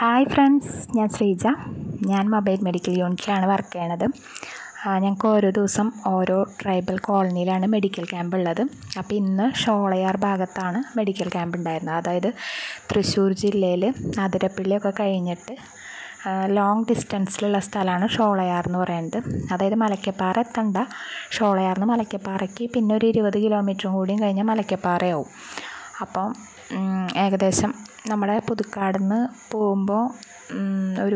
hi friends ഞാൻ ശ്രീജ ഞാൻ mobile medical യൂണിറ്റിലാണ് work ചെയ്യണത് ഞങ്ങൾക്ക് ഓരോ ദിവസം ഓരോ ട്രൈബൽ കോളനിയിലാണ് മെഡിക്കൽ ക്യാമ്പ് ഉള്ളത് അപ്പോൾ ഇന്ന് ഷോളയാർ ഭാഗത്താണ് മെഡിക്കൽ ക്യാമ്പ് ഉണ്ടായിരുന്നത് അതായത് തൃശ്ശൂർ ജില്ലയിൽ അതിരപ്പള്ളിയൊക്കെ കഴിഞ്ഞിട്ട് ലോങ് ഡിസ്റ്റൻസിലുള്ള സ്ഥലമാണ് ഷോളയാർ എന്ന് പറയുന്നത് അതായത് മലക്കപ്പാറ എത്തണ്ട ഷോളയാർ നിന്ന് മലക്കപ്പാറയ്ക്ക് പിന്നെ ഒരു ഇരുപത് കിലോമീറ്ററും കൂടിയും കഴിഞ്ഞാൽ മലക്കപ്പാറയാവും അപ്പം ഏകദേശം നമ്മുടെ പുതുക്കാട് നിന്ന് പോകുമ്പോൾ ഒരു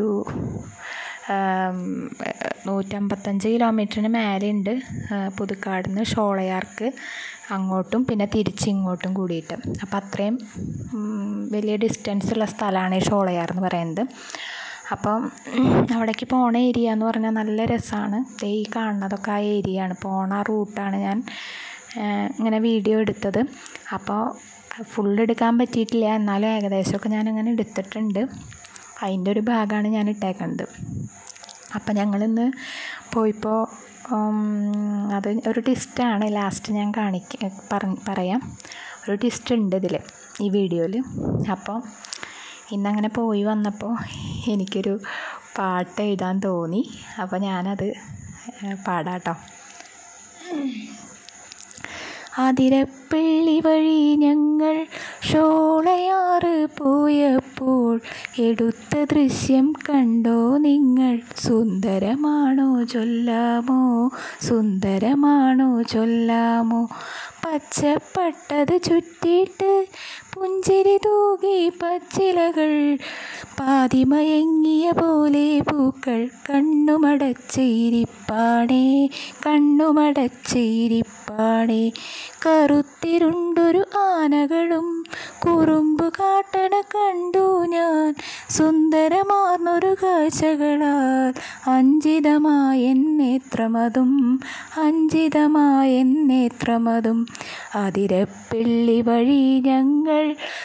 നൂറ്റമ്പത്തഞ്ച് കിലോമീറ്ററിന് മേലെ ഉണ്ട് പുതുക്കാട് നിന്ന് ഷോളയാർക്ക് അങ്ങോട്ടും പിന്നെ തിരിച്ചിങ്ങോട്ടും കൂടിയിട്ട് അപ്പോൾ അത്രയും വലിയ ഡിസ്റ്റൻസ് ഉള്ള സ്ഥലമാണ് ഈ ഷോളയാർ എന്ന് പറയുന്നത് അപ്പം അവിടേക്ക് പോണ ഏരിയ എന്ന് പറഞ്ഞാൽ നല്ല രസമാണ് ഈ കാണുന്നതൊക്കെ ആ ഏരിയ ആണ് പോണ റൂട്ടാണ് ഞാൻ ഇങ്ങനെ വീഡിയോ എടുത്തത് അപ്പോൾ ഫുൾ എടുക്കാൻ പറ്റിയിട്ടില്ല എന്നാലും ഏകദേശമൊക്കെ ഞാനിങ്ങനെ എടുത്തിട്ടുണ്ട് അതിൻ്റെ ഒരു ഭാഗമാണ് ഞാൻ ഇട്ടേക്കുന്നത് അപ്പം ഞങ്ങളിന്ന് പോയപ്പോൾ അത് ഒരു ടിസ്റ്റാണ് ലാസ്റ്റ് ഞാൻ കാണിക്ക പറഞ്ഞ് പറയാം ഒരു ടിസ്റ്റ് ഉണ്ട് ഇതിൽ ഈ വീഡിയോയിൽ അപ്പോൾ ഇന്നങ്ങനെ പോയി വന്നപ്പോൾ എനിക്കൊരു പാട്ട് എഴുതാൻ തോന്നി അപ്പോൾ ഞാനത് പാടാട്ടോ അതിരപ്പള്ളി വഴി ഞങ്ങൾ ഷോളയാറ് പോയപ്പോൾ എടുത്ത ദൃശ്യം കണ്ടോ നിങ്ങൾ സുന്ദരമാണോ ചൊല്ലാമോ സുന്ദരമാണോ ചൊല്ലാമോ പച്ചപ്പട്ടത് ചുറ്റിയിട്ട് പുഞ്ചിരി തൂകി പച്ചിലകൾ പാതിമയങ്ങിയ പോലെ പൂക്കൾ കണ്ണുമടച്ചിരിപ്പാണേ കണ്ണുമടച്ചിരിപ്പാണേ കറുത്തിരുണ്ടൊരു ആനകളും കുറുമ്പ് കാട്ടണ കണ്ടു ഞാൻ സുന്ദരമാർന്നൊരു കാഴ്ചകളാൽ അഞ്ചിതമായ നേത്രമതും അഞ്ചിതമായ നേത്രമതും അതിരപ്പിള്ളി വഴി ഞങ്ങൾ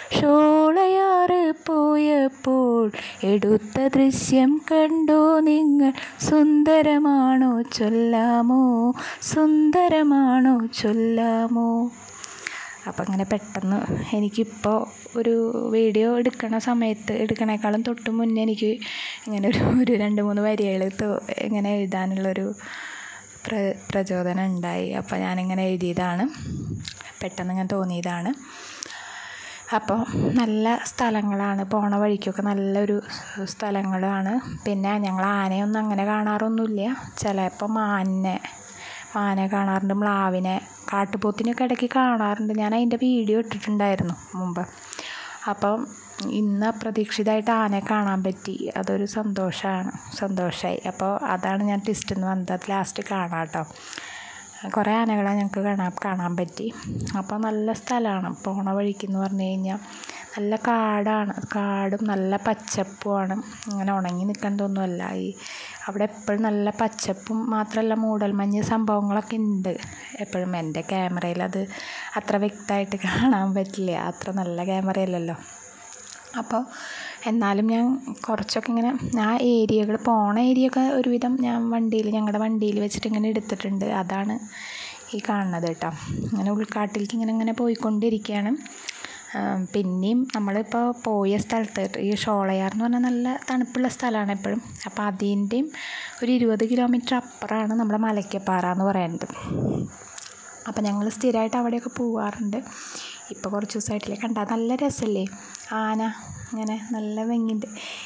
ഷോളയാറ് പോയപ്പോൾ എടുത്ത ദൃശ്യം കണ്ടോ നിങ്ങൾ സുന്ദരമാണോ ചൊല്ലാമോ സുന്ദരമാണോ ചൊല്ലാമോ അപ്പം അങ്ങനെ പെട്ടെന്ന് എനിക്കിപ്പോൾ ഒരു വീഡിയോ എടുക്കണ സമയത്ത് എടുക്കണേക്കാളും തൊട്ട് മുന്നേ എനിക്ക് ഇങ്ങനെ ഒരു ഒരു രണ്ട് മൂന്ന് വരികൾ ഇങ്ങനെ എഴുതാനുള്ളൊരു പ്ര പ്രചോദനം ഉണ്ടായി അപ്പോൾ ഞാനിങ്ങനെ എഴുതിയതാണ് പെട്ടെന്ന് ഇങ്ങനെ തോന്നിയതാണ് അപ്പോൾ നല്ല സ്ഥലങ്ങളാണ് പോണ വഴിക്കൊക്കെ നല്ലൊരു സ്ഥലങ്ങളാണ് പിന്നെ ഞങ്ങൾ ആനയൊന്നും അങ്ങനെ കാണാറൊന്നുമില്ല ചിലപ്പോൾ മാനിനെ മാനെ കാണാറുണ്ട് മ്ലാവിനെ കാട്ടുപോത്തിനൊക്കെ ഇടയ്ക്ക് കാണാറുണ്ട് ഞാൻ അതിൻ്റെ വീഡിയോ ഇട്ടിട്ടുണ്ടായിരുന്നു മുമ്പ് അപ്പം ഇന്ന് അപ്രതീക്ഷിതമായിട്ട് ആനയെ കാണാൻ പറ്റി അതൊരു സന്തോഷമാണ് സന്തോഷമായി അപ്പോൾ അതാണ് ഞാൻ ടിസ്റ്റ് എന്ന് വന്നത് അത് ലാസ്റ്റ് കാണാം കേട്ടോ കുറേ ആനകളെ ഞങ്ങൾക്ക് കാണാൻ കാണാൻ പറ്റി അപ്പോൾ നല്ല സ്ഥലമാണ് പോണ വഴിക്ക് എന്ന് പറഞ്ഞു കഴിഞ്ഞാൽ നല്ല കാടാണ് കാടും നല്ല പച്ചപ്പുമാണ് ഇങ്ങനെ ഉണങ്ങി നിൽക്കേണ്ടതൊന്നുമല്ല ഈ അവിടെ എപ്പോഴും നല്ല പച്ചപ്പും മാത്രമല്ല മൂടൽമഞ്ഞ് സംഭവങ്ങളൊക്കെ ഉണ്ട് എപ്പോഴും എൻ്റെ ക്യാമറയിൽ അത് അത്ര വ്യക്തമായിട്ട് കാണാൻ പറ്റില്ല അത്ര നല്ല ക്യാമറയല്ലല്ലോ അപ്പോൾ എന്നാലും ഞാൻ കുറച്ചൊക്കെ ഇങ്ങനെ ആ ഏരിയകൾ പോണ ഏരിയ ഒക്കെ ഒരുവിധം ഞാൻ വണ്ടിയിൽ ഞങ്ങളുടെ വണ്ടിയിൽ വെച്ചിട്ട് ഇങ്ങനെ എടുത്തിട്ടുണ്ട് അതാണ് ഈ കാണുന്നത് കേട്ടോ ഇങ്ങനെ ഉൾക്കാട്ടിലേക്ക് ഇങ്ങനെ ഇങ്ങനെ പോയിക്കൊണ്ടിരിക്കുകയാണ് പിന്നെയും നമ്മളിപ്പോൾ പോയ സ്ഥലത്ത് ഈ ഷോളയാർ എന്ന് പറഞ്ഞാൽ നല്ല തണുപ്പുള്ള സ്ഥലമാണ് എപ്പോഴും അപ്പോൾ അതിൻ്റെയും ഒരു ഇരുപത് കിലോമീറ്റർ അപ്പുറമാണ് നമ്മുടെ മലക്കപ്പാറ എന്ന് പറയുന്നത് അപ്പോൾ ഞങ്ങൾ സ്ഥിരമായിട്ട് അവിടെയൊക്കെ പോവാറുണ്ട് ഇപ്പോൾ കുറച്ച് ദിവസമായിട്ടില്ലേ കണ്ടാൽ നല്ല രസമല്ലേ ആന ഇങ്ങനെ നല്ല ഭംഗിയുണ്ട്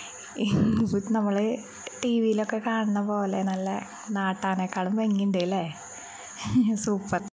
നമ്മൾ ടി വിയിലൊക്കെ കാണുന്ന പോലെ നല്ല നാട്ടാനേക്കാളും ഭംഗിയുണ്ട് അല്ലേ സൂപ്പർ